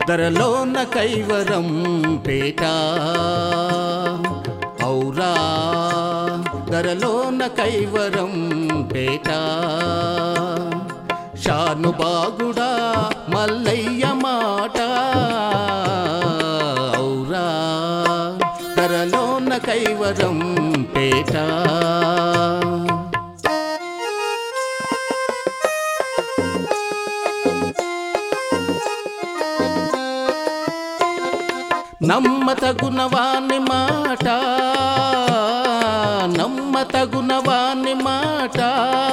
ధరలోన కైవరం పేట ఔరా ధరలోన కైవరం పేట షానుబాగుడా మల్లయ్య మాట ఔరా ధరలోన కైవరం పేట నమ్మతగునవాని మాట నమ్మతగునవాని మాట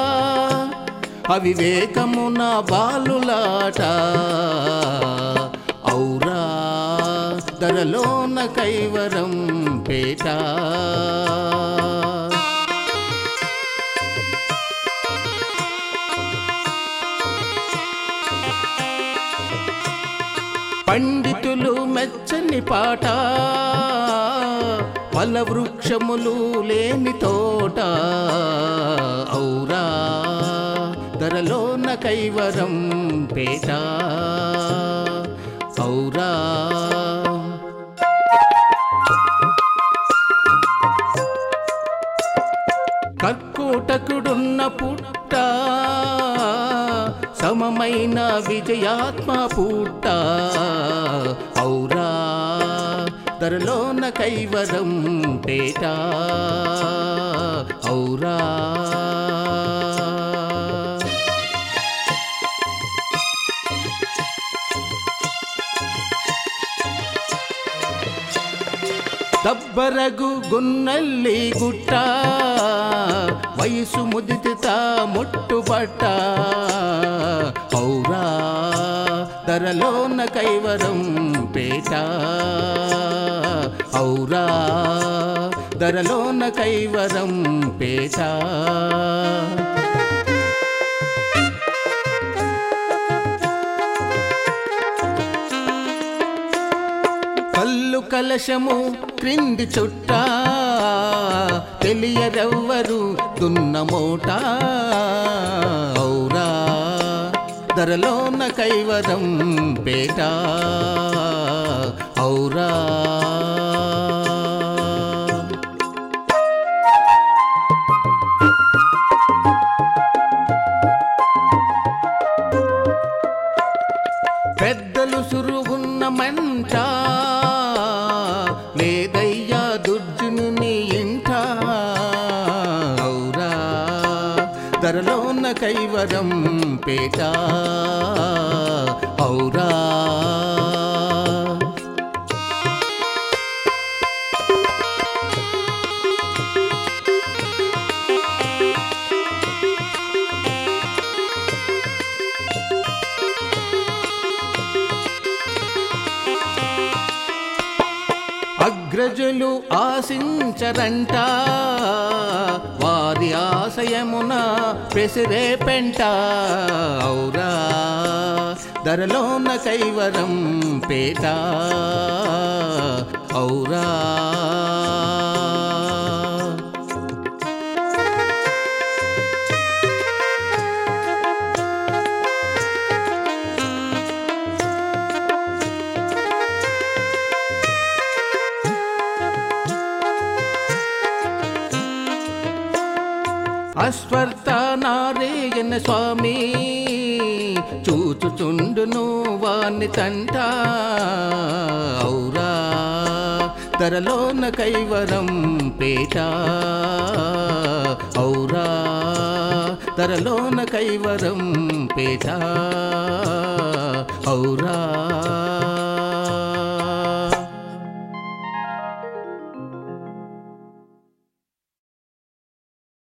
అవివేకమున బాలులాట ఔరా ధరలోన కైవరం పేట పండితులు మెచ్చని పాట ఫల వృక్షములు లేని తోట ఔరా ధరలోన కైవరం పేట ఔరా కర్కోటకుడున్న పుట్ట సమమైన విజయాత్మ పుట్ట ఔరా ధరలోన కైవరం పేట ఔరా దబ్బరగు గున్నల్లి గుట్ట వయసు ముదిత ముట్టుబట్ట ఔరా ధరలోన కైవరం పేట ఔరా ధరలోన కైవరం పేట కల్లు కలశము క్రింది చుట్ట తెలియరెవ్వరు దున్న మోట ఔరా ధరలోన కైవరం పేట ఔరా పెద్దలు సురుగున్న మంట లేదయ్యా దుర్జునుని ఇంట ఔరా ధరలోన కైవరం పేట ఔరా అగ్రజులు ఆశించరంట వారి ఆశయమున పెసిరే పెంట ఔరా ధరలోన కైవరం పేట ఔరా అశ్వర్త నారాయణ స్వామి చూచుచుండును వాని తంట ఔరా ధరలోన కైవరం పేట ఔరా ధరలోన కైవరం పేట ఔరా